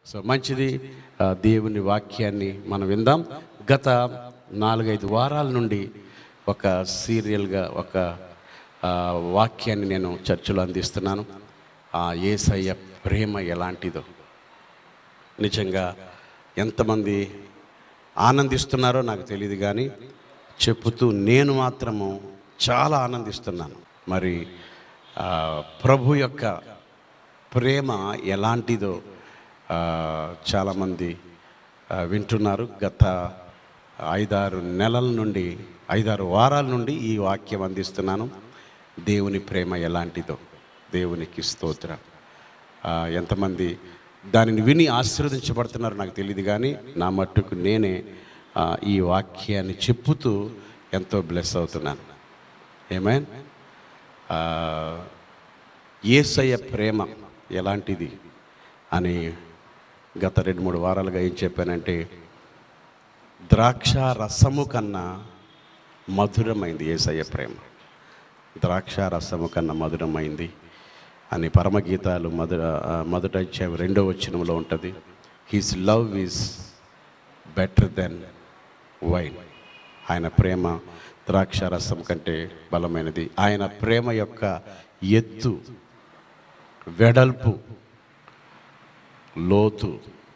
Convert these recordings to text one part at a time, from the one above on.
So మంచిది ఆ, దేవుని వాక్యాన్ని మనం విందాం గత నాలుగైదు వారాల నుండి ఒక సీరియల్గా ఒక ఆ, వాక్యాన్ని నేను చర్చలో అందిస్తున్నాను ఆ ఏసయ్య ప్రేమ ఎలాంటిదో నిజంగా ఎంతమంది ఆనందిస్తున్నారో నాకు తెలియదు కానీ చెప్పుతూ నేను మాత్రము చాలా ఆనందిస్తున్నాను మరి ఆ, ప్రభు యొక్క ప్రేమ ఎలాంటిదో ఆ, చాలామంది ఆ, వింటున్నారు గత ఐదారు నెలల నుండి ఐదారు వారాల నుండి ఈ వాక్యం అందిస్తున్నాను దేవుని ప్రేమ ఎలాంటిదో దేవునికి స్తోత్రం ఆ, ఎంతమంది దానిని విని ఆశీర్వదించబడుతున్నారో నాకు తెలియదు కానీ నా మట్టుకు నేనే ఆ, ఈ వాక్యాన్ని చెప్పుతూ ఎంతో బ్లెస్ అవుతున్నాను ఏమైన్ ఏసయ్య ప్రేమ ఎలాంటిది అని గత రెండు మూడు వారాలుగా ఏం చెప్పానంటే ద్రాక్ష రసము కన్నా మధురమైంది ఏసయ్య ప్రేమ ద్రాక్ష రసము కన్నా మధురమైంది అని పరమగీతాలు మొదట మొదట అధ్యాయం రెండో వచనంలో ఉంటుంది his love is better than wine ఆయన ప్రేమ ద్రాక్ష రసం కంటే బలమైనది ఆయన ప్రేమ యొక్క ఎత్తు వెడల్పు లోతు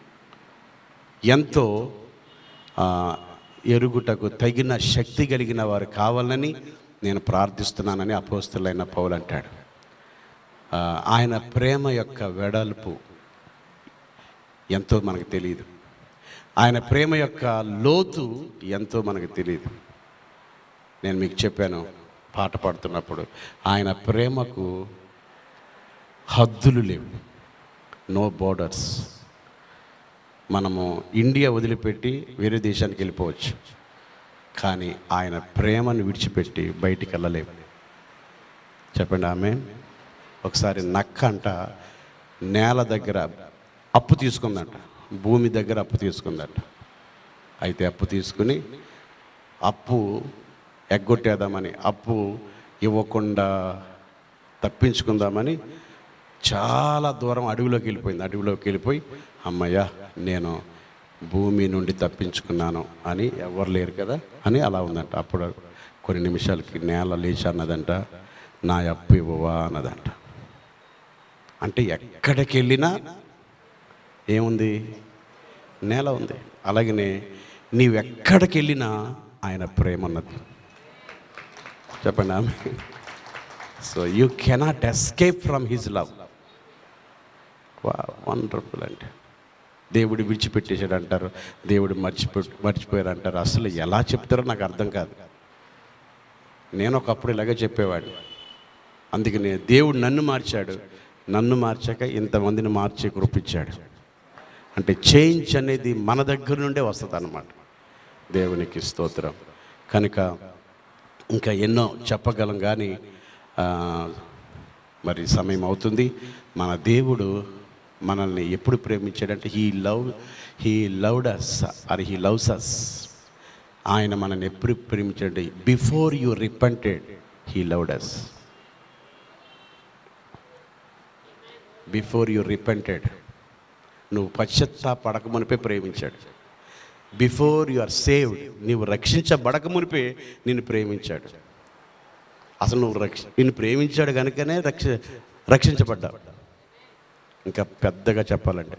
ఎంతో ఆ, ఎరుగుటకు తగిన శక్తి కలిగిన వారు కావాలని నేను ప్రార్థిస్తున్నానని అపోస్తులైన పౌలు అంటాడు ఆ, ఆయన ప్రేమ యొక్క వెడల్పు ఎంతో మనకు తెలియదు ఆయన ప్రేమ యొక్క లోతు ఎంతో మనకు తెలియదు నేను మీకు చెప్పాను పాట పాడుతున్నప్పుడు ఆయన ప్రేమకు హద్దులు లేవు నో బోర్డర్స్ మనము ఇండియా వదిలిపెట్టి వేరే దేశానికి వెళ్ళిపోవచ్చు కానీ ఆయన ప్రేమను విడిచిపెట్టి బయటికి వెళ్ళలేము చెప్పండి ఆమె ఒకసారి నక్క అంట నేల దగ్గర అప్పు తీసుకుందంట భూమి దగ్గర అప్పు తీసుకుందంట అయితే అప్పు తీసుకుని అప్పు ఎగ్గొట్టేద్దామని అప్పు ఇవ్వకుండా తప్పించుకుందామని చాలా దూరం అడవిలోకి వెళ్ళిపోయింది అడవిలోకి వెళ్ళిపోయి అమ్మయ్య నేను భూమి నుండి తప్పించుకున్నాను అని ఎవరు లేరు కదా అని అలా ఉందంట అప్పుడు కొన్ని నిమిషాలకి నేల లేచి అన్నదంట నా అప్పు ఇవ్వవా అన్నదంట అంటే ఎక్కడికి వెళ్ళినా ఏముంది నేల ఉంది అలాగనే నీవెక్కడికి వెళ్ళినా ఆయన ప్రేమ ఉన్నది చెప్పండి ఆమె so you cannot escape from his love wonderful అంటే దేవుడు విడిచిపెట్టేశాడు అంటారు దేవుడు మర్చిపో మర్చిపోయారు అంటారు అసలు ఎలా చెప్తారో నాకు అర్థం కాదు నేను ఒకప్పుడు ఇలాగే చెప్పేవాడిని అందుకని దేవుడు నన్ను మార్చాడు నన్ను మార్చాక ఇంతమందిని మార్చి కృపించాడు అంటే చేంజ్ అనేది మన దగ్గర నుండే వస్తుంది అన్నమాట దేవునికి స్తోత్రం కనుక ఇంకా ఎన్నో చెప్పగలం కానీ ఆ, మరి సమయం అవుతుంది మన దేవుడు మనల్ని ఎప్పుడు ప్రేమించాడంటే he love he loved us or he loves us ఆయన మనల్ని ఎప్పుడు ప్రేమించాడంటే before you repented he loved us before you repented నువ్వు పశ్చత్తాపడక మునిపే ప్రేమించాడు బిఫోర్ యు ఆర్ సేవ్డ్ నీవు రక్షించబడక మునిపే నిన్ను ప్రేమించాడు అసలు నువ్వు రక్ష నిన్ను ప్రేమించాడు కనుకనే రక్ష రక్షించబడ్డావు ఇంకా పెద్దగా చెప్పాలంటే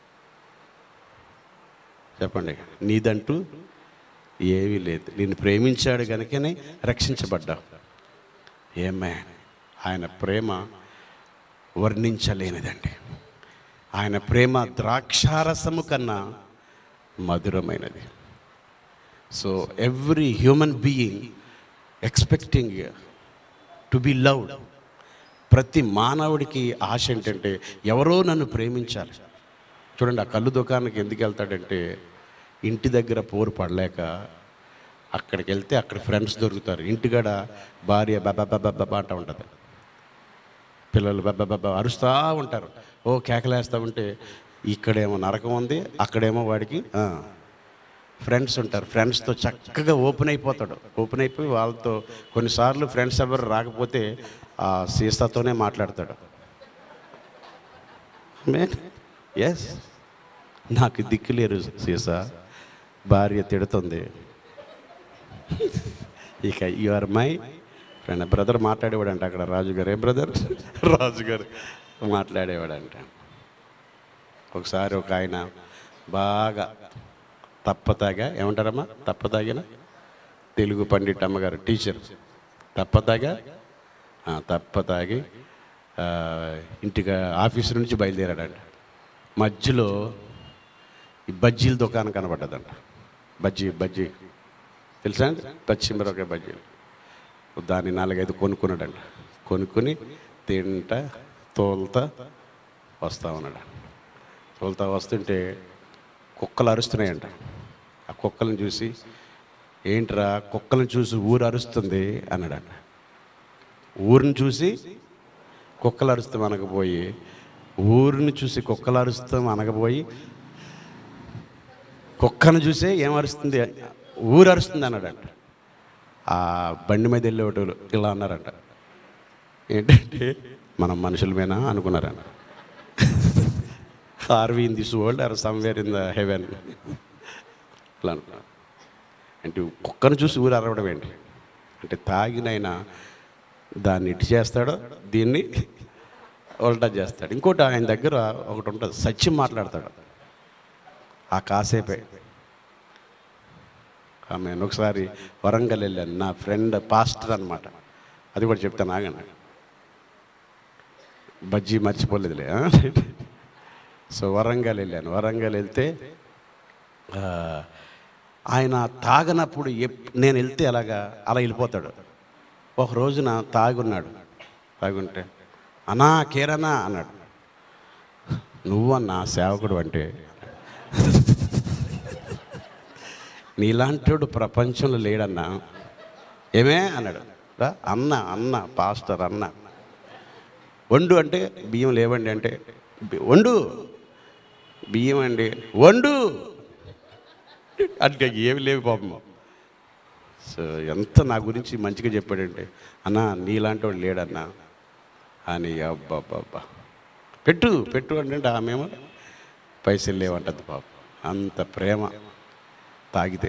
చెప్పండి నీదంటూ ఏమీ లేదు నిన్ను ప్రేమించాడు కనుకనే రక్షించబడ్డావు ఏమే ఆయన ప్రేమ వర్ణించలేనిదండి ఆయన ప్రేమ ద్రాక్షారసము కన్నా మధురమైనది so every human being expecting to be loved ప్రతి మానవుడికి ఆశ ఏంటంటే ఎవరో నన్ను ప్రేమించాలి చూడండి ఆ కళ్ళు దుకాణానికి ఎందుకు వెళ్తాడంటే ఇంటి దగ్గర పోరు పడలేక అక్కడికి వెళ్తే అక్కడ ఫ్రెండ్స్ దొరుకుతారు ఇంటికాడ భార్య బాబా బాబా బాబా అంటూ ఉంటుంది పిల్లలు బాబా బాబా అరుస్తూ ఉంటారు ఓ కేకలేస్తూ ఉంటే ఇక్కడేమో నరకం ఉంది అక్కడేమో వాడికి ఆ, ఫ్రెండ్స్ ఉంటారు ఫ్రెండ్స్తో చక్కగా ఓపెన్ అయిపోతాడు ఓపెన్ అయిపోయి వాళ్ళతో కొన్నిసార్లు ఫ్రెండ్స్ ఎవరు రాకపోతే ఆ సీసాతోనే మాట్లాడతాడు ఎస్ నాకు దిక్కులేరు సీసా భార్య తిడుతుంది ఇక you are my friend brother మాట్లాడేవాడంట అక్కడ రాజుగారు ఏ బ్రదర్ రాజుగారు మాట్లాడేవాడంట ఒకసారి ఒక ఆయన బాగా తప్పతాగా ఏమంటారమ్మా తప్పతాగిన తెలుగు పండిట్ అమ్మగారు టీచర్ తప్పతాగా ఆ, తప్పతాగి ఆ, ఇంటికి ఆఫీస్ నుంచి బయలుదేరాడంట మధ్యలో ఈ బజ్జీల దుకాణం కనబడ్డదంట బజ్జీ బజ్జీ తెలుసా అండి పచ్చిమిరపకాయ బజ్జీలు దాన్ని నాలుగైదు కొనుక్కున్నాడంట కొనుక్కొని తింటా తోలుతా వస్తా ఉన్నాడు తోలుతా వస్తుంటే కుక్కలు అరుస్తున్నాయంట ఆ కుక్కలను చూసి ఏంట్రా కుక్కలను చూసి ఊరు అరుస్తుంది అన్నాడంట ఊరిని చూసి కుక్కలు అరుస్తాం అనకపోయి ఊరిని చూసి కుక్కలు అరుస్తాం అనకపోయి కుక్కను చూసే ఏం అరుస్తుంది ఊరు అరుస్తుంది అన్నాడంట ఆ బండి మీద వెళ్ళేవాడు ఇలా అన్నారంట ఏంటంటే మనం మనుషులమేనా అనుకున్నారంట are in this world or somewhere in the heaven ఇట్లా అనుకున్నారు అంటే కుక్కను చూసి ఊరు అరవడం ఏంటి అంటే తాగినైనా దాన్ని ఇటు చేస్తాడో దీన్ని ఉల్టా చేస్తాడు ఇంకోటి ఆయన దగ్గర ఒకటి ఉంటుంది సత్యం మాట్లాడతాడు ఆ కాసేపే ఆమె ఒకసారి వరంగల్ వెళ్ళాను నా ఫ్రెండ్ పాస్టర్ అనమాట అది కూడా చెప్తాను ఆగండి బజ్జీ మర్చిపోలేదులే ఆ? సో వరంగల్ వెళ్ళాను వరంగల్ వెళ్తే ఆ, ఆయన తాగనప్పుడు ఎప్ నేను వెళ్తే అలాగా అలా వెళ్ళిపోతాడు ఒక రోజున తాగున్నాడు తాగుంటే అన్నా కేరనా అన్నాడు నువ్వన్నా సేవకుడు అంటే నీలాంటివాడు ప్రపంచంలో లేడన్నా ఏమే అన్నాడు రా అన్న అన్న పాస్టర్ అన్న వండు అంటే బియ్యం లేవండి అంటే "బి- వండు బియ్యం అండి వండు అంటే ఏమి లేవు పాపం సో ఎంత నా గురించి మంచిగా చెప్పాడంటే అన్న నీలాంటి వాడు లేడన్నా అని అబ్బాబ్బా పెట్టు పెట్టు అంటే ఆమెమో పైసలు లేవంటది పాపం అంత ప్రేమ తాగితే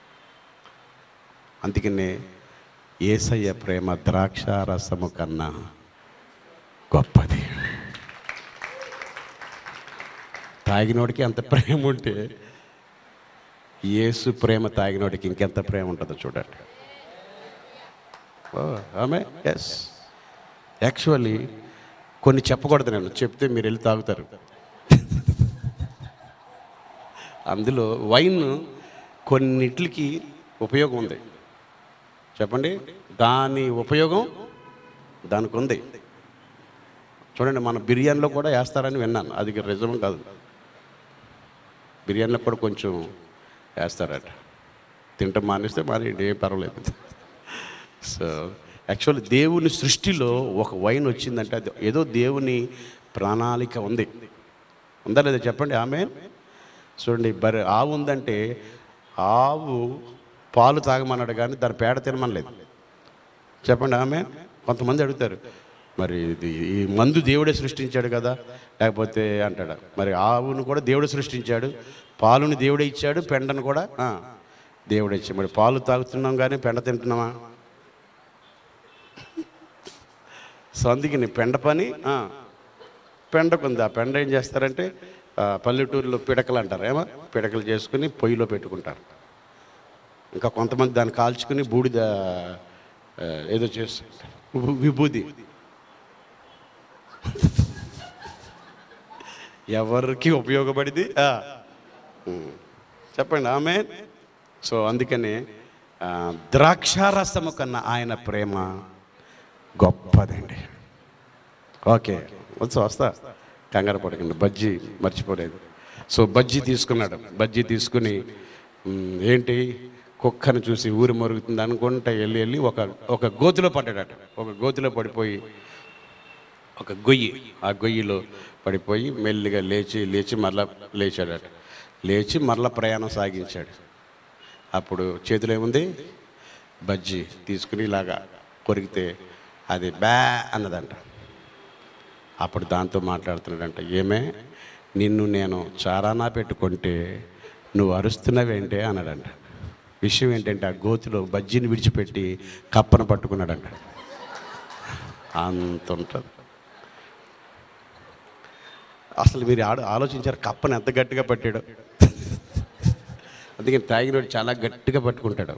అందుకనే ఏసయ్య ప్రేమ ద్రాక్ష రసము కన్నా గొప్పది తాగినోడికి అంత ప్రేమ ఉంటే యేసు ప్రేమ తాగినోడికి ఇంకెంత ప్రేమ ఉంటుందో చూడండి ఓ, ఆమె ఎస్ యాక్చువల్లీ కొన్ని చెప్పకూడదు నేను చెప్తే మీరు వెళ్ళి తాగుతారు అందులో వైన్ కొన్నిట్లకి ఉపయోగం ఉంది చెప్పండి దాని ఉపయోగం దానికి ఉంది చూడండి మన బిర్యానీలో కూడా వేస్తారని విన్నాను అది నిజం కాదు బిర్యానీలో కూడా కొంచెం వేస్తారట తింటాం మానేస్తే మానేయండి ఏం పర్వాలేదు సో యాక్చువల్లీ దేవుని సృష్టిలో ఒక వైన్ వచ్చిందంటే అది ఏదో దేవుని ప్రణాళిక ఉంది ఉందా లేదా చెప్పండి ఆమె చూడండి బరి ఆవు ఉందంటే ఆవు పాలు తాగమన్నాడు కానీ దాని పేడ తినమనలేదు చెప్పండి ఆమె కొంతమంది అడుగుతారు మరి ఇది ఈ మందు దేవుడే సృష్టించాడు కదా లేకపోతే అంటాడు మరి ఆవును కూడా దేవుడు సృష్టించాడు పాలుని దేవుడే ఇచ్చాడు పెండను కూడా ఆ, దేవుడే ఇచ్చాడు మరి పాలు తాగుతున్నాం కానీ పెండ తింటున్నామా సో అందుకని పెండ పని ఆ, పెండకుంది ఆ పెండ ఏం చేస్తారంటే ఆ, పల్లెటూరులో పిడకలు అంటారు ఏమో పిడకలు చేసుకుని పొయ్యిలో పెట్టుకుంటారు ఇంకా కొంతమంది దాన్ని కాల్చుకుని బూడిద ఆ, ఏదో చేస్తారు వి- విభూది ఎవరికి ఉపయోగపడింది ఆ. ఉమ్. చెప్పండి ఆమె సో అందుకని ఆ, ద్రాక్షారసము కన్నా ఆయన ప్రేమ గొప్పదండి ఓకే వచ్చి వస్తా కంగారు పడకండి బజ్జీ మర్చిపోలేదు సో బజ్జీ తీసుకున్నాడు బజ్జీ తీసుకుని "మ్, ఏంటి కుక్కను చూసి ఊరు మరుగుతుంది అనుకుంటా వెళ్ళి వెళ్ళి ఒక ఒక గోతిలో పడ్డాడట ఒక గోతిలో పడిపోయి ఒక గొయ్యి ఆ గొయ్యిలో పడిపోయి మెల్లిగా లేచి లేచి మరలా లేచాడట లేచి మరలా ప్రయాణం సాగించాడు అప్పుడు చేతిలో ఏముంది బజ్జీ తీసుకుని ఇలాగా కొరికితే అది బ్యా అన్నదంట అప్పుడు దాంతో మాట్లాడుతున్నాడంట ఏమే నిన్ను నేను చారానా పెట్టుకుంటే నువ్వు అరుస్తున్నావేంటే అన్నాడంట విషయం ఏంటంటే ఆ గోతిలో బజ్జీని విడిచిపెట్టి కప్పను పట్టుకున్నాడంట అంత ఉంటుంది అసలు మీరు ఆడ ఆలోచించారు కప్పను ఎంత గట్టిగా పట్టాడు అందుకని తాగినోడు చాలా గట్టిగా పట్టుకుంటాడు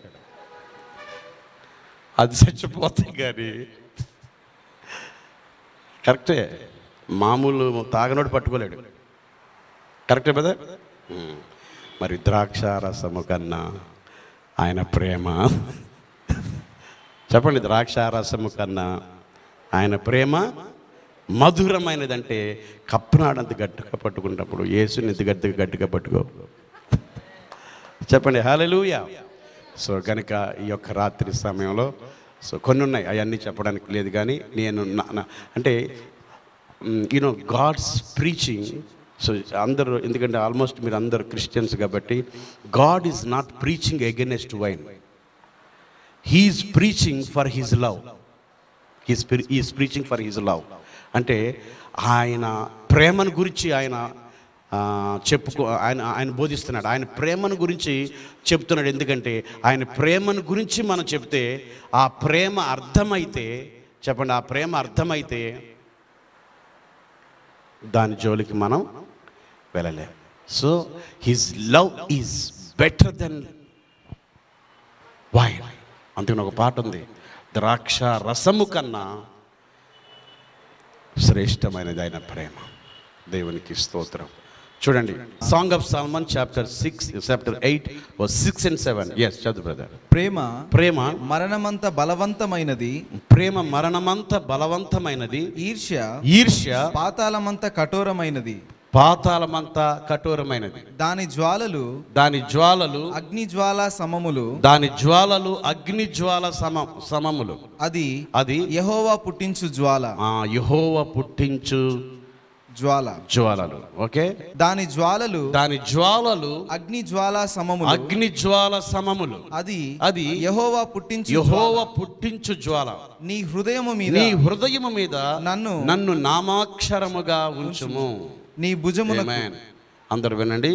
అది చచ్చిపోతాయి కానీ కరెక్టే మామూలు తాగనోడు పట్టుకోలేడు కరెక్టే కదా ఉమ్. మరి ద్రాక్ష రసము కన్నా ఆయన ప్రేమ చెప్పండి ద్రాక్ష రసము కన్నా ఆయన ప్రేమ మధురమైనదంటే కప్పనాడంత గట్టిగా పట్టుకున్నప్పుడు యేసుని ఇంత గట్టిగా గట్టిగా పట్టుకో చెప్పండి హాలెలూయా సో కనుక ఈ యొక్క రాత్రి సమయంలో సో కొన్ని ఉన్నాయి అవన్నీ చెప్పడానికి లేదు కానీ నేను నా- నా- అంటే యూనో గాడ్స్ ప్రీచింగ్ సో అందరూ ఎందుకంటే ఆల్మోస్ట్ మీరు అందరు క్రిస్టియన్స్ కాబట్టి God is not preaching against wine he's preaching for his love he's is preaching for his love అంటే ఆయన ప్రేమను గురించి ఆయన ఆ, చెప్పుకో ఆయన ఆయన బోధిస్తున్నాడు ఆయన ప్రేమను గురించి చెప్తున్నాడు ఎందుకంటే ఆయన ప్రేమను గురించి మనం చెప్తే ఆ ప్రేమ అర్థమైతే చెప్పండి ఆ ప్రేమ అర్థమైతే దాని జోలికి మనం వెళ్ళలేం so his love is better than wine అందుకని ఒక పాట ఉంది ద్రాక్ష రసము కన్నా శ్రేష్టమైనది ఆయన ప్రేమ దేవునికి స్తోత్రం చూడండి song of Solomon chapter six chapter eight six and seven ఎస్ చదువు బ్రదర్ ప్రేమ ప్రేమ మరణమంత బలవంతమైనది ప్రేమ మరణమంత బలవంతమైనది ఈర్ష్య ఈర్ష్య పాతాళమంత కఠోరమైనది పాతాళమంత కఠోరమైనది దాని జ్వాలలు దాని జ్వాలలు అగ్ని జ్వాల సమములు దాని జ్వాలలు అగ్ని జ్వాల సమ సమములు అది అది యహోవా పుట్టించు జ్వాల ఆ యహోవ పుట్టించు జ్వాల జ్వాలలు ఓకే దాని జ్వాలలు దాని జ్వాలలు అగ్ని జ్వాల సమములు అగ్ని జ్వాల సమములు అది అది యహోవా పుట్టించు యహోవ జ్వాల. పుట్టించు జ్వాల నీ హృదయము మీద నీ హృదయము మీద నన్ను నన్ను నామాక్షరముగా ఉంచుము నీ భుజమున Amen. అందరు వినండి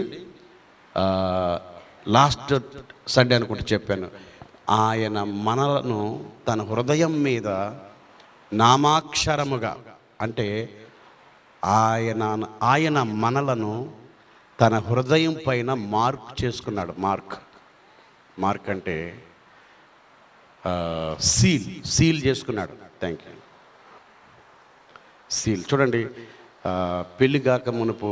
లాస్ట్ సండే అనుకుంటే చెప్పాను ఆయన మనలను తన హృదయం మీద నామాక్షరముగా అంటే ఆయన ఆయన మనలను తన హృదయం పైన మార్క్ చేసుకున్నాడు మార్క్ మార్క్ అంటే సీల్ సీల్ చేసుకున్నాడు థ్యాంక్ యూ సీల్ చూడండి ఆ, పెళ్లి కాక మునుపు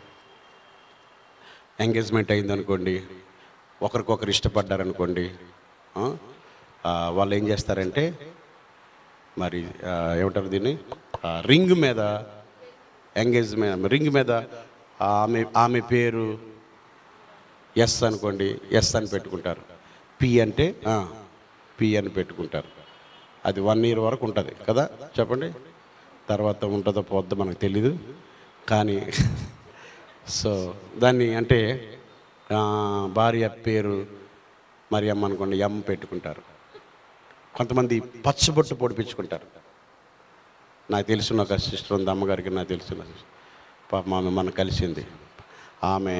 ఎంగేజ్మెంట్ అయిందనుకోండి ఒకరికొకరు ఇష్టపడ్డారనుకోండి ఆ, ఆ, వాళ్ళు ఏం చేస్తారంటే మరి ఆ, ఏమంటారు దీన్ని ఆ, రింగ్ మీద ఎంగేజ్మెంట్ రింగ్ మీద ఆమె ఆమె పేరు ఎస్ అనుకోండి ఎస్ అని పెట్టుకుంటారు పి అంటే ఆ, పి అని పెట్టుకుంటారు అది వన్ ఇయర్ వరకు ఉంటుంది కదా చెప్పండి తర్వాత ఉంటుందో పోద్దో మనకు తెలీదు కానీ సో దాన్ని అంటే ఆ, భార్య పేరు మరి అమ్మ అనుకోండి ఎమ్ పెట్టుకుంటారు కొంతమంది పచ్చబొట్టు పొడిపించుకుంటారు నాకు తెలిసిన ఒక సిస్టర్ ఉంది అమ్మగారికి నాకు తెలిసిన పాప ఆమె మన కలిసింది ఆమె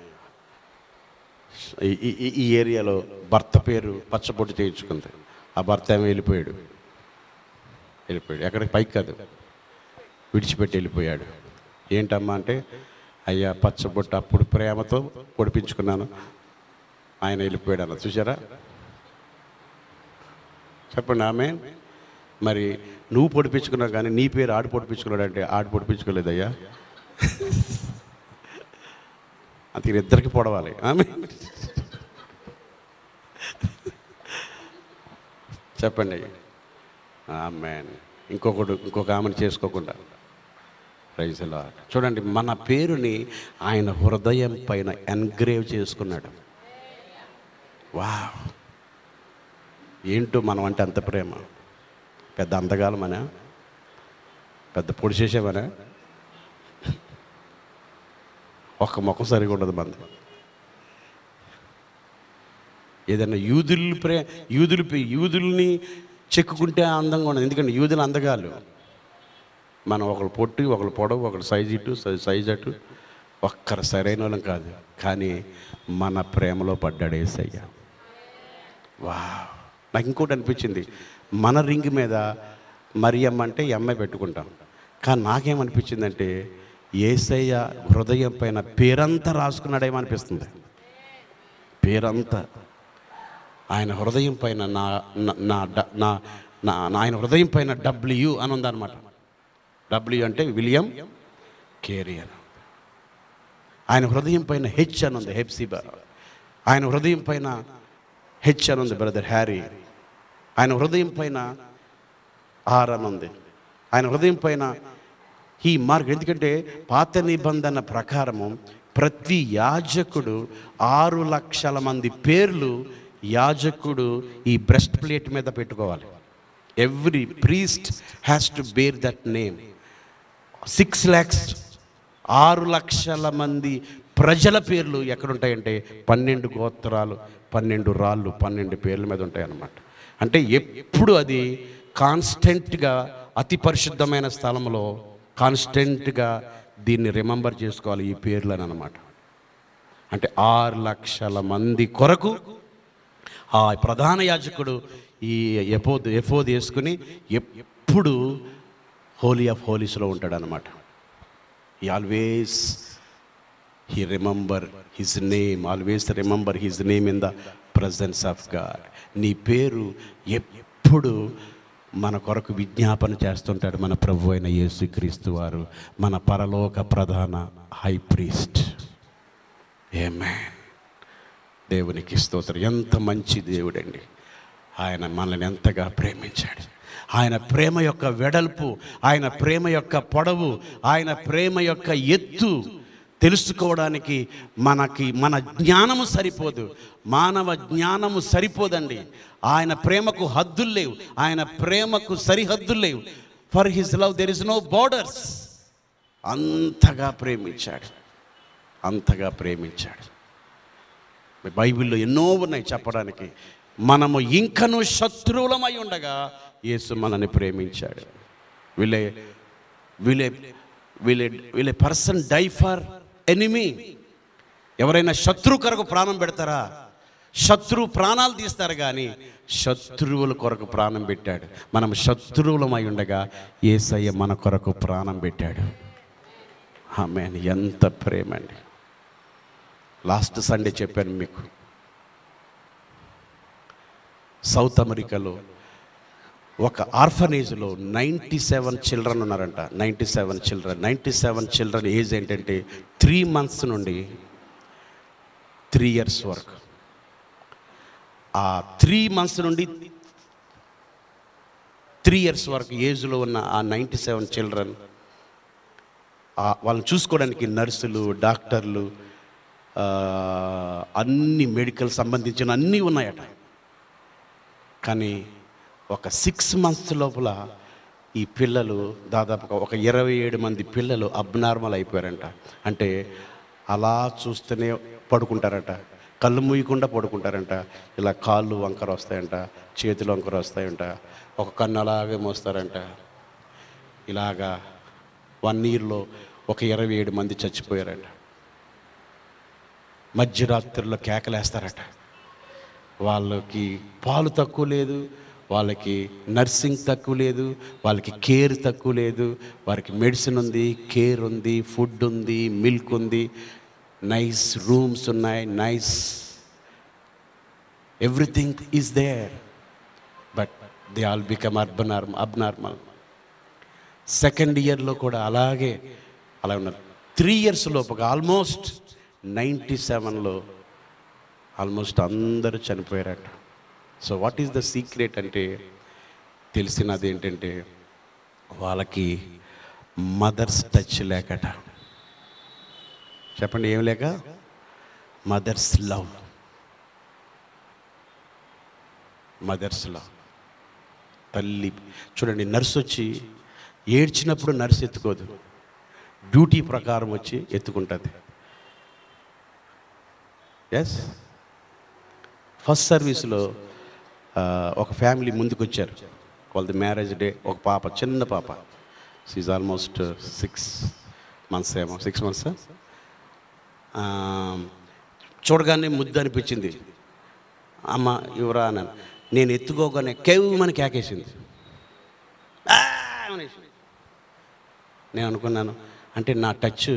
ఈ- ఈ- ఈ- ఈ ఏరియాలో భర్త పేరు పచ్చబొట్టు చేయించుకుంది ఆ భర్త ఏమో వెళ్ళిపోయాడు వెళ్ళిపోయాడు ఎక్కడికి పైకి కాదు విడిచిపెట్టి వెళ్ళిపోయాడు ఏంటమ్మా అంటే అయ్యా పచ్చబొట్టు అప్పుడు ప్రేమతో పొడిపించుకున్నాను ఆయన వెళ్ళిపోయాడు అన్న చూసారా చెప్పండి ఆమె మరి నువ్వు పొడిపించుకున్నావు కానీ నీ పేరు ఆడు పొడిపించుకున్నాడు అంటే ఆడు పొడిపించుకోలేదయ్యా అది ఇద్దరికి పొడవాలి ఆమె చెప్పండి ఆమె ఇంకొకడు ఇంకొక ఆమెను చేసుకోకుండా ప్రైజ్ అలా చూడండి మన పేరుని ఆయన హృదయం పైన ఎన్గ్రేవ్ చేసుకున్నాడు వా ఏంటో మనం అంటే అంత ప్రేమ పెద్ద అందగాలమనా పెద్ద పొడి చేసేమనా ఒక్క ముఖం సరిగా ఉండదు మంది ఏదైనా యూదులు ప్రే యూదులు పే- యూదుల్ని చెక్కుకుంటే అందంగా ఉండదు ఎందుకంటే యూదులు అందగాలు మనం ఒకళ్ళు పొట్టి ఒకళ్ళు పొడవు ఒకళ్ళు సైజ్ ఇటు సై- సైజ్ అటు ఒక్కరు సరైన వాళ్ళం కాదు కానీ మన ప్రేమలో పడ్డాడు ఏసయ్య వా నాకు ఇంకోటి అనిపించింది మన రింగ్ మీద మరియమ్మ అంటే ఈ అమ్మాయి పెట్టుకుంటాం కానీ నాకేమనిపించిందంటే ఏసయ్య హృదయం పైన పేరంతా రాసుకున్నాడేమో అనిపిస్తుంది పేరంతా ఆయన హృదయం పైన నా నా- నా డ- నా నా నా- ఆయన హృదయం పైన డబ్ల్యూ అని ఉందన్నమాట డబ్ల్యూ అంటే విలియం కేరీ అని ఆయన హృదయం పైన హెచ్ అని ఉంది హెప్సిబా ఆయన హృదయం పైన హెచ్ అని ఉంది బ్రదర్ హ్యారీ ఆయన హృదయం పైన ఆర్ అని ఉంది ఆయన హృదయం పైన ఈ మార్గం ఎందుకంటే పాత నిబంధన ప్రకారము ప్రతి యాజకుడు ఆరు లక్షల మంది పేర్లు యాజకుడు ఈ బ్రెస్ట్ ప్లేట్ మీద పెట్టుకోవాలి every priest has to bear that name six lakhs ఆరు లక్షల మంది ప్రజల పేర్లు ఎక్కడుంటాయంటే పన్నెండు గోత్రాలు పన్నెండు రాళ్ళు పన్నెండు పేర్ల మీద ఉంటాయన్నమాట అంటే ఎప్పుడు అది కాన్స్టెంట్గా అతి పరిశుద్ధమైన స్థలంలో కాన్స్టెంట్గా దీన్ని రిమెంబర్ చేసుకోవాలి ఈ పేర్లను అనమాట అంటే ఆరు లక్షల మంది కొరకు ఆ ప్రధాన యాజకుడు ఈ ఎఫోద్ ఎఫోద్ వేసుకుని ఎప్పుడు హోలీ ఆఫ్ హోలీస్లో ఉంటాడు అనమాట ఈ always he remember his name always remember his name in the presence of God నీ పేరు ఎప్పుడు మన కొరకు విజ్ఞాపన చేస్తుంటాడు మన ప్రభు అయిన యేసుక్రీస్తు వారు మన పరలోక ప్రధాన హై ప్రీస్ట్ ఏమే దేవునికి స్తోత్రం ఎంత మంచి దేవుడండి ఆయన మనల్ని ఎంతగా ప్రేమించాడు ఆయన ప్రేమ యొక్క వెడల్పు ఆయన ప్రేమ యొక్క పొడవు ఆయన ప్రేమ యొక్క ఎత్తు తెలుసుకోవడానికి మనకి మన జ్ఞానము సరిపోదు మానవ జ్ఞానము సరిపోదండి ఆయన ప్రేమకు హద్దులు లేవు ఆయన ప్రేమకు సరిహద్దులు లేవు for his love there is no borders అంతగా ప్రేమించాడు అంతగా ప్రేమించాడు బైబిల్లో ఎన్నో ఉన్నాయి చెప్పడానికి మనము ఇంకను శత్రువులమై ఉండగా యేసు మనల్ని ప్రేమించాడు vile vile vile vile person die for enemy ఎవరైనా శత్రు కొరకు ప్రాణం పెడతారా శత్రు ప్రాణాలు తీస్తారు కానీ శత్రువుల కొరకు ప్రాణం పెట్టాడు మనం శత్రువులమై ఉండగా ఏసయ్య మన కొరకు ప్రాణం పెట్టాడు ఆమె ఎంత ప్రేమ అండి లాస్ట్ సండే చెప్పాను మీకు సౌత్ అమెరికాలో ఒక ఆర్ఫనేజ్లో నైంటీ సెవెన్ చిల్డ్రన్ ఉన్నారంట ninety seven children ninety seven children age ఏంటంటే త్రీ మంత్స్ నుండి త్రీ ఇయర్స్ వరకు ఆ త్రీ మంత్స్ నుండి త్రీ ఇయర్స్ వరకు ఏజ్లో ఉన్న ఆ నైంటీ సెవెన్ చిల్డ్రన్ వాళ్ళని చూసుకోవడానికి నర్సులు డాక్టర్లు ఆ, అన్ని మెడికల్ సంబంధించిన అన్నీ ఉన్నాయట కానీ ఒక సిక్స్ మంత్స్ లోపల ఈ పిల్లలు దాదాపుగా ఒక ఇరవై ఏడు మంది పిల్లలు అబ్నార్మల్ అయిపోయారంట అంటే అలా చూస్తూనే పడుకుంటారట కళ్ళు మూయకుండా పడుకుంటారంట ఇలా కాళ్ళు వంకర వస్తాయంట చేతులు వంకర వస్తాయంట ఒక కన్ను అలాగే మోస్తారంట ఇలాగా వన్ ఇయర్లో ఒక ఇరవై ఏడు మంది చచ్చిపోయారంట మధ్యరాత్రిలో కేకలేస్తారట వాళ్ళకి పాలు తక్కువ లేదు వాళ్ళకి నర్సింగ్ తక్కువ లేదు వాళ్ళకి కేర్ తక్కువ లేదు వారికి మెడిసిన్ ఉంది కేర్ ఉంది ఫుడ్ ఉంది మిల్క్ ఉంది నైస్ రూమ్స్ ఉన్నాయి nice everything is there but they all become urban abnormal second ఇయర్లో కూడా అలాగే అలా ఉన్నారు త్రీ ఇయర్స్ లోపుగా ఆల్మోస్ట్ నైంటీ సెవెన్లో ఆల్మోస్ట్ అందరూ చనిపోయారట so what is the secret అంటే తెలిసినది ఏంటంటే వాళ్ళకి మదర్స్ టచ్ లేకట చెప్పండి ఏం లేక మదర్స్ లవ్ మదర్స్ లవ్ తల్లి చూడండి నర్స్ వచ్చి ఏడ్చినప్పుడు నర్స్ ఎత్తుకోదు డ్యూటీ ప్రకారం వచ్చి ఎత్తుకుంటుంది ఎస్ ఫస్ట్ సర్వీస్లో ఆ, ఒక ఫ్యామిలీ ముందుకు వచ్చారు వాళ్ళది మ్యారేజ్ డే ఒక పాప చిన్న పాప షీజ్ ఆల్మోస్ట్ సిక్స్ మంత్స్ ఏమో సిక్స్ మంత్స్ ఆ, చూడగానే ముద్దు అనిపించింది అమ్మ ఇవరా అన్నాను నేను ఎత్తుకోగానే కేవమని కేకేసింది "ఆ!" అనేసి. నేను అనుకున్నాను అంటే నా టచ్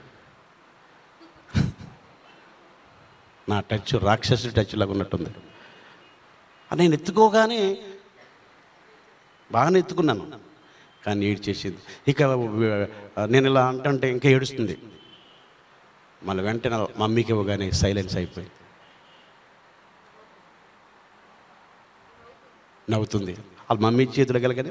నా టచ్ రాక్షసు టచ్ లాగా ఉన్నట్టుంది అది నేను ఎత్తుకోగానే బాగానే ఎత్తుకున్నాను కానీ ఏడ్చేసింది ఇక ఆ, నేను ఇలా అంటుంటే ఇంకా ఏడుస్తుంది మళ్ళీ వెంటనే మమ్మీకి ఇవ్వగానే సైలెన్స్ అయిపోయింది నవ్వుతుంది వాళ్ళ మమ్మీ చేతులు గలగానే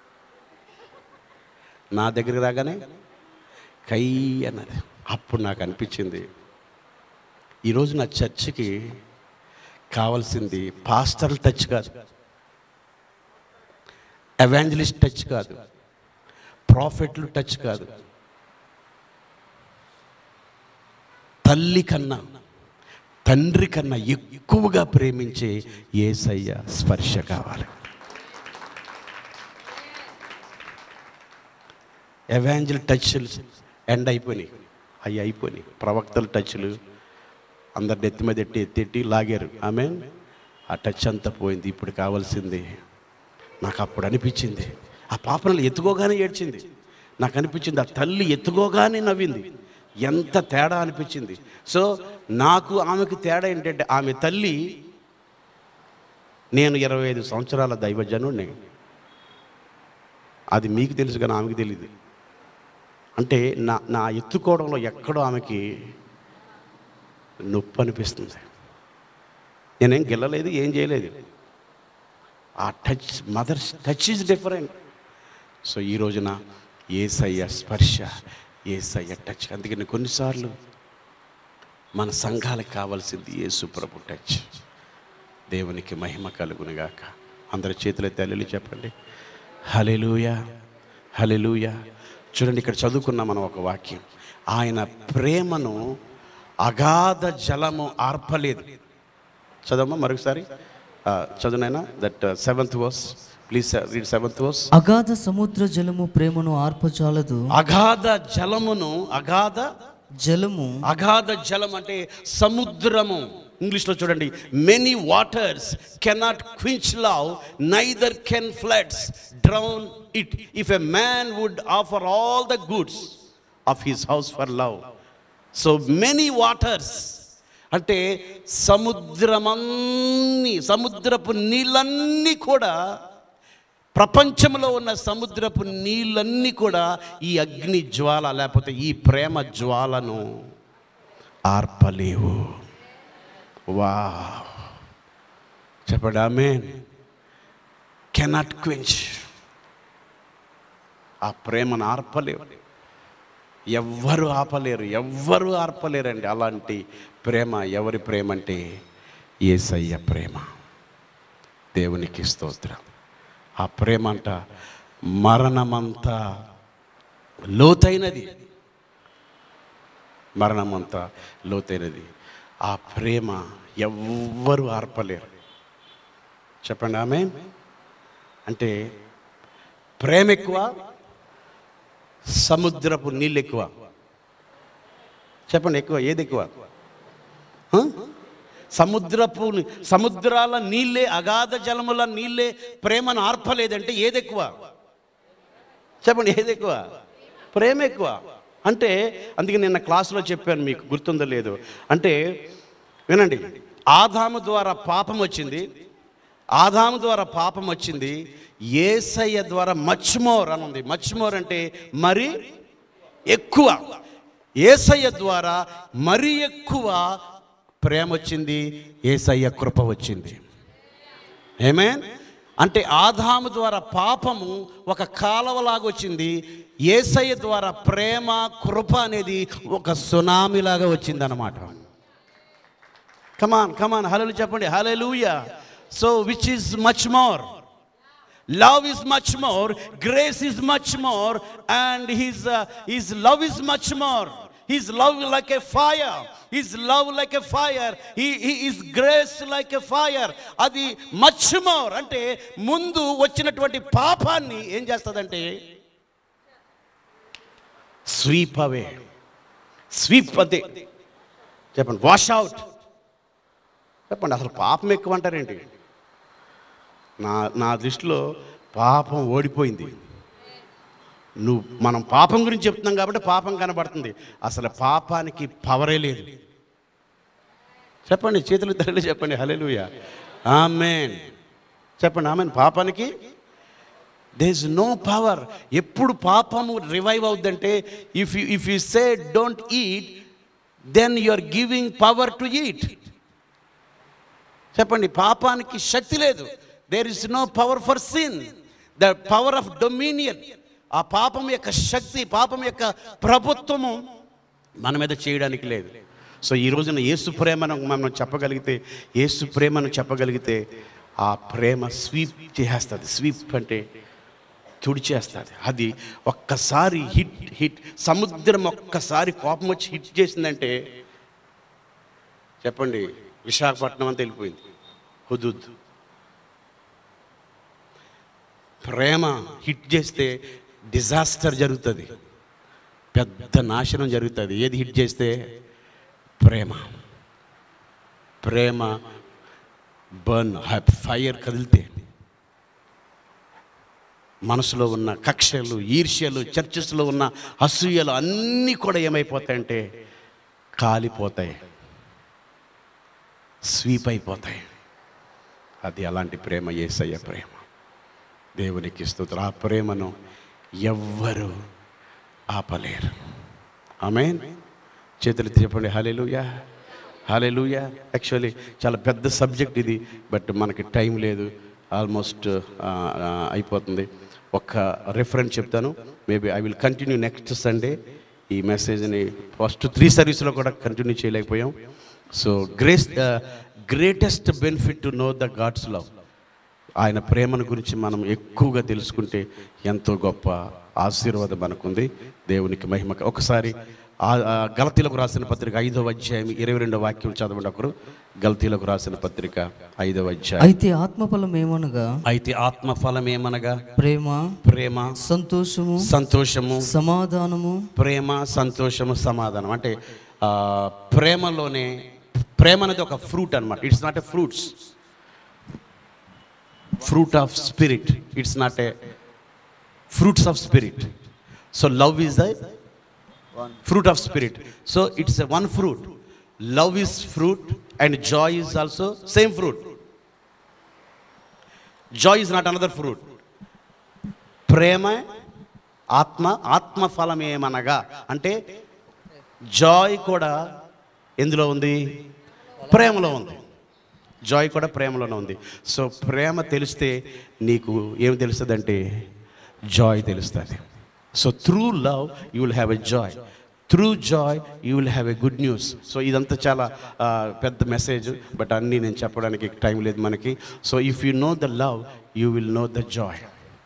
నా దగ్గరికి రాగానే కై అన్నది అప్పుడు నాకు అనిపించింది ఈరోజు నా చర్చికి కావాల్సింది పాస్టల్ టచ్ కాదు ఎవాంజలిస్ట్ టచ్ కాదు ప్రాఫిట్లు టచ్ కాదు తల్లి కన్నా తండ్రి కన్నా ఎక్కువగా ప్రేమించే ఏసయ్య స్పర్శ కావాలి ఎవాంజల్ టచ్లు ఎండ్ అయిపోయినాయి అవి అయిపోయినాయి ప్రవక్తల టచ్లు అందరు నెత్తి మీద ఎట్టి ఎత్తెట్టి లాగారు ఆమె ఆ టచ్ అంతా పోయింది ఇప్పుడు కావాల్సింది నాకు అప్పుడు అనిపించింది ఆ పాపనలు ఎత్తుకోగానే ఏడ్చింది నాకు అనిపించింది ఆ తల్లి ఎత్తుకోగానే నవ్వింది ఎంత తేడా అనిపించింది సో నాకు ఆమెకు తేడా ఏంటంటే ఆమె తల్లి నేను ఇరవై ఐదు సంవత్సరాల దైవజనుడిని అది మీకు తెలుసు కానీ ఆమెకు తెలియదు అంటే నా నా ఎత్తుకోవడంలో ఎక్కడో ఆమెకి నొప్పి అనిపిస్తుంది నేనేం గెల్లలేదు ఏం చేయలేదు ఆ touch mother's touch is different so ఈ రోజున ఏసయ్య స్పర్శ ఏసయ్య టచ్ అందుకని కొన్నిసార్లు మన సంఘాలకు కావాల్సింది యేసు ప్రభు టచ్ దేవునికి మహిమ కలుగునుగాక అందరి చేతుల తల్లి చెప్పండి హలెలూయ హలెలూయ చూడండి ఇక్కడ చదువుకున్నాం మనం ఒక వాక్యం ఆయన ప్రేమను అగాధ జలము ఆర్పలేదు చదవమ్మా మరొకసారి ఆ, చదువునైనా that seventh verse please read seventh verse అగాధ సముద్ర జలము ప్రేమను ఆర్పచాలదు అగాధ జలమును అగాధ జలము అగాధ జలం అంటే సముద్రము ఇంగ్లీష్లో చూడండి many waters cannot quench love neither can floods drown it if a man would offer all the goods of his house for love so many waters అంటే సముద్రమన్నీ సముద్రపు నీళ్ళన్నీ కూడా ప్రపంచంలో ఉన్న సముద్రపు నీళ్ళన్నీ కూడా ఈ అగ్ని జ్వాల లేకపోతే ఈ ప్రేమ జ్వాలను ఆర్పలేవు వా చెప్పండి ఆమె కెనాట్ క్వించ్ ఆ ప్రేమను ఆర్పలేవు ఎవ్వరు ఆపలేరు ఎవ్వరు ఆర్పలేరండి అలాంటి ప్రేమ ఎవరి ప్రేమ అంటే ఏసయ్య ప్రేమ దేవునికి స్తోత్రం ఆ ప్రేమ అంట మరణమంతా లోతైనది మరణమంతా లోతైనది ఆ ప్రేమ ఎవ్వరు ఆర్పలేరు చెప్పండి ఆమె అంటే ప్రేమ ఎక్కువ సముద్రపు నీళ్ళు ఎక్కువ చెప్పండి ఎక్కువ ఏది ఎక్కువ హ? సముద్రపు ని- సముద్రాల నీళ్ళే అగాధ జలముల నీళ్ళే ప్రేమను ఆర్పలేదంటే ఏది ఎక్కువ చెప్పండి ఏది ఎక్కువ ప్రేమ ఎక్కువ అంటే అందుకే నిన్న క్లాసులో చెప్పాను మీకు గుర్తుందో లేదు అంటే వినండి ఆదాము ద్వారా పాపం వచ్చింది ఆదాము ద్వారా పాపం వచ్చింది ఏసయ్య ద్వారా మచ్ మోర్ అని ఉంది మచ్ మోర్ అంటే మరి ఎక్కువ ఏసయ్య ద్వారా మరి ఎక్కువ ప్రేమ వచ్చింది ఏసయ్య కృప వచ్చింది ఏమే అంటే ఆదాము ద్వారా పాపము ఒక కాలవలాగా వచ్చింది ఏసయ్య ద్వారా ప్రేమ కృప అనేది ఒక సునామీలాగా వచ్చింది అనమాట కమాన్ కమాన్ హలలు చెప్పండి hallelujah so which is much more love is much more grace is much more and his uh, his love is much more his love like a fire his love like a fire he, he is grace like a fire అది much more అంటే ముందు వచ్చినటువంటి పాపాన్ని ఏం చేస్తుందంటే sweep అవే sweep అదే చెప్పండి wash out చెప్పండి అసలు పాపం ఎక్కువ అంటారేంటి నా నా దృష్టిలో పాపం ఓడిపోయింది నువ్వు మనం పాపం గురించి చెప్తున్నాం కాబట్టి పాపం కనబడుతుంది అసలు పాపానికి పవరే లేదు చెప్పండి చేతులు తల్లి చెప్పండి హలెలుయ ఆమెన్ చెప్పండి ఆమెన్ పాపానికి దే ఇస్ నో పవర్ ఎప్పుడు పాపము రివైవ్ అవుద్దంటే if you if you say don't eat then you are giving power to eat చెప్పండి పాపానికి శక్తి లేదు there is no power for sin the power of dominion ఆ పాపం యొక్క శక్తి పాపం యొక్క ప్రభుత్వము మన మీద చేయడానికి లేదు సో ఈ రోజున యేసు ప్రేమను మనం చెప్పగలిగితే యేసు ప్రేమను చెప్పగలిగితే ఆ ప్రేమ స్వీప్ చేసేస్తుంది స్వీప్ అంటే తుడిచేస్తుంది అది ఒక్కసారి హిట్ హిట్ సముద్రం ఒక్కసారి కోపం వచ్చి హిట్ చేసిందంటే చెప్పండి విశాఖపట్నం అంతా వెళ్ళిపోయింది హుదుద్ ప్రేమ హిట్ చేస్తే డిజాస్టర్ జరుగుతుంది పెద్ద నాశనం జరుగుతుంది ఏది హిట్ చేస్తే ప్రేమ ప్రేమ బర్న్ ఫైర్ కదిలితే మనసులో ఉన్న కక్షలు ఈర్ష్యలు చర్చస్లో ఉన్న అసూయలు అన్నీ కూడా ఏమైపోతాయంటే కాలిపోతాయి స్వీప్ అయిపోతాయి అది అలాంటి ప్రేమ ఏసయ్య ప్రేమ దేవునికి స్తోత్రం ఆ ప్రేమను ఎవ్వరు ఆపలేరు ఆమె చేతులు చెప్పండి హలెలుయా హలెలుయా యాక్చువల్లీ చాలా పెద్ద సబ్జెక్ట్ ఇది బట్ మనకి టైం లేదు ఆల్మోస్ట్ అయిపోతుంది ఒక్క రెఫరెన్స్ చెప్తాను maybe I will continue next Sunday ఈ మెసేజ్ని ఫస్ట్ త్రీ సర్వీస్లో కూడా కంటిన్యూ చేయలేకపోయాం so grace greatest benefit to know the God's love ఆయన ప్రేమను గురించి మనం ఎక్కువగా తెలుసుకుంటే ఎంతో గొప్ప ఆశీర్వాదం మనకుంది దేవునికి మహిమ ఒకసారి ఆ ఆ గలతీలకు రాసిన పత్రిక ఐదవ అధ్యాయం ఇరవై రెండవ వాక్యం చదవండి ఒకరు గలతీలకు రాసిన పత్రిక ఐదవ అధ్యాయం అయితే ఆత్మఫలం ఏమనగా అయితే ఆత్మఫలం ఏమనగా ప్రేమ ప్రేమ సంతోషము సంతోషము సమాధానము ప్రేమ సంతోషము సమాధానం అంటే ఆ, ప్రేమలోనే ప్రేమ అనేది ఒక ఫ్రూట్ అన్నమాట it's not a fruits fruit of spirit it's not a fruits of spirit so love is the fruit of spirit so it's a one fruit love is fruit and joy is also same fruit joy is not another fruit ప్రేమ ఆత్మ ఆత్మ ఫలం ఏమనగా అంటే Joy కూడా ఎందులో ఉంది ప్రేమలో ఉంది జాయ్ కూడా ప్రేమలోనే ఉంది సో ప్రేమ తెలిస్తే నీకు ఏం తెలుస్తుంది అంటే జాయ్ తెలుస్తుంది so through love you will have a joy through joy you will have a good news so ఇదంతా చాలా ఆ, పెద్ద మెసేజ్ బట్ అన్నీ నేను చెప్పడానికి టైం లేదు మనకి so if you know the love you will know the joy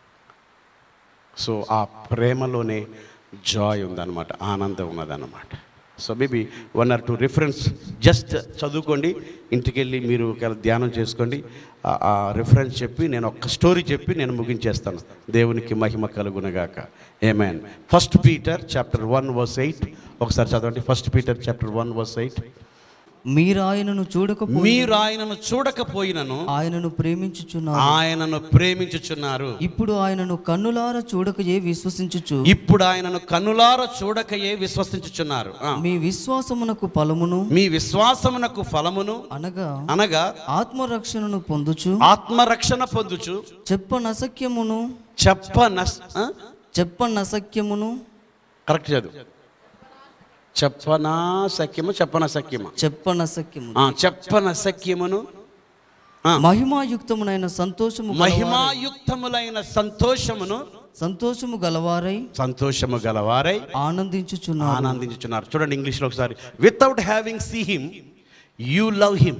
so ఆ ప్రేమలోనే జాయ్ ఉందన్నమాట ఆనందం ఉన్నదన్నమాట so maybe one or two reference just చదువుకోండి ఇంటికి వెళ్ళి మీరు ఒకవేళ ధ్యానం చేసుకోండి ఆ- ఆ రిఫరెన్స్ చెప్పి నేను ఒక్క స్టోరీ చెప్పి నేను ముగించేస్తాను దేవునికి మహిమ కలుగునగాక amen first Peter chapter one verse eight ఒకసారి చదవండి first Peter chapter one verse eight మీరు ఆయనను చూడకపోయి మీరు ఆయనను చూడకపోయినను ఆయనను ప్రేమించుచున్నారు ఆయనను ప్రేమించుచున్నారు ఇప్పుడు ఆయనను కన్నులార చూడకయే విశ్వసించుచు ఇప్పుడు ఆయనను కన్నులార చూడకయే విశ్వసించుచున్నారు ఆ. మీ విశ్వాసమునకు ఫలమును మీ విశ్వాసమునకు ఫలమును అనగా అనగా ఆత్మరక్షణను పొందుచు ఆత్మరక్షణ పొందుచు చెప్పనసఖ్యమును చెప్ప నస్ ఆ? చెప్పనసఖ్యమును కరెక్ట్ చదువు చెప్పనా సఖ్యము చెప్పన సఖ్యమ చెప్పనసఖ్యము చెప్పన సఖ్యమును ఆ. మహిమాయుక్తమునైన సంతోషము గలవారై- మహిమాయుక్తములైన సంతోషమును సంతోషము గలవారై సంతోషము గలవారై ఆనందించుచున్నారు ఆనందించుచున్నారు చూడండి ఇంగ్లీష్లో ఒకసారి without having see him you love him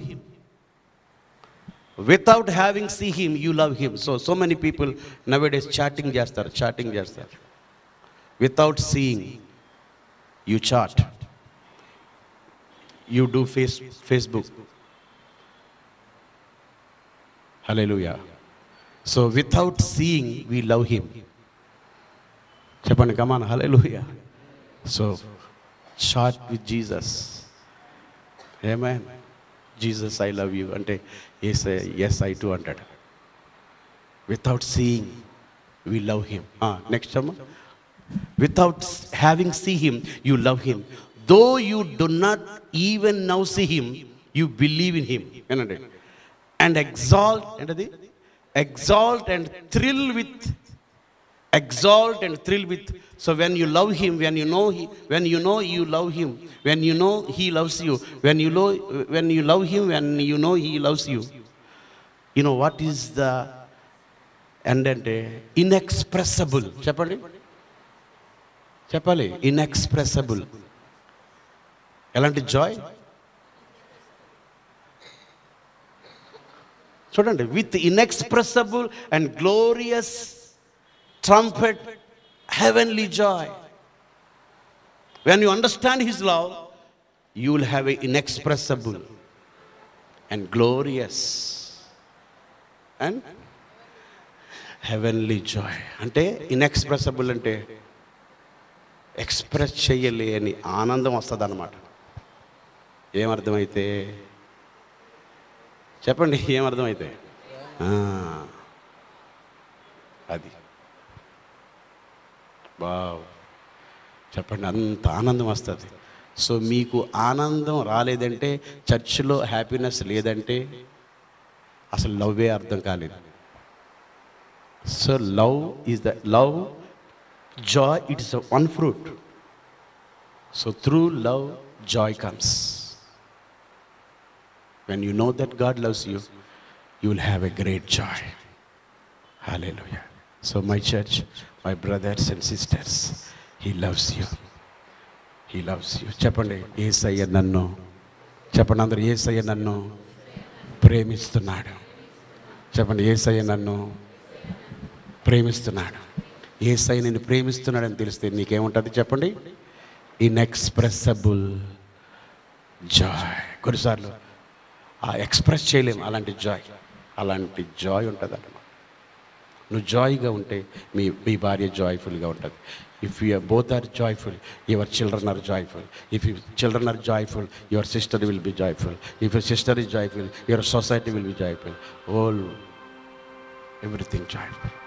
without having see him you love him so so many people nowadays chatting చేస్తారు చాటింగ్ చేస్తారు without seeing you chat you do face Facebook hallelujah so without seeing we love him చెప్పండి come on hallelujah so chat with Jesus ఏమే Jesus I love you అంటే yes yes I too అంటాడు without seeing we love him next అమ్మ without having see him you love him though you do not even now see him you believe in him ఏనండి and exalt ఏంటది exalt and thrill with exalt and thrill with so when you love him when you know he, when you know you love him when you know he loves you when you know when you love him when you know he loves you you know what is the ఏంటంటే ఇన్ఎక్స్ప్రెసబుల్ చెప్పండి చెప్పాలి ఇన్ఎక్స్ప్రెసబుల్ ఎలాంటి joy చూడండి with inexpressible and glorious trumpet heavenly joy. When you understand His love, you will have an inexpressible and glorious and heavenly joy. అంటే ఇన్ఎక్స్ప్రెసబుల్ అంటే express చేయలేని ఆనందం వస్తుంది అనమాట ఏమర్థమైతే చెప్పండి ఏమర్థమైతే ఆ, అది వావ్ చెప్పండి అంత ఆనందం వస్తుంది సో మీకు ఆనందం రాలేదంటే చర్చిలో హ్యాపీనెస్ లేదంటే అసలు లవ్వే అర్థం కాలేదు so love is the love joy it's one fruit so through love joy comes when you know that God loves you you will have a great joy Hallelujah. So, my church, my brothers and sisters, He loves you. He loves you. చెప్పండి ఏసయ్య నన్ను చెప్పండి అందరు ఏసయ్య నన్ను ప్రేమిస్తున్నాడు చెప్పండి ఏసయ్య నన్ను ప్రేమిస్తున్నాడు ఏసయ్య నిన్ను ప్రేమిస్తున్నాడని తెలిస్తే నీకేముంటుంది చెప్పండి ఇన్ఎక్స్ప్రెసబుల్ జాయ్ కొన్నిసార్లు ఆ ఎక్స్ప్రెస్ చేయలేము అలాంటి జాయ్ అలాంటి జాయ్ ఉంటుంది అన్నమాట నువ్వు జాయ్గా ఉంటే మీ మీ భార్య జాయ్ఫుల్గా ఉంటుంది if you both are joyful your children are joyful if you children are joyful your sister will be joyful if your sister is joyful your society will be joyful all everything joyful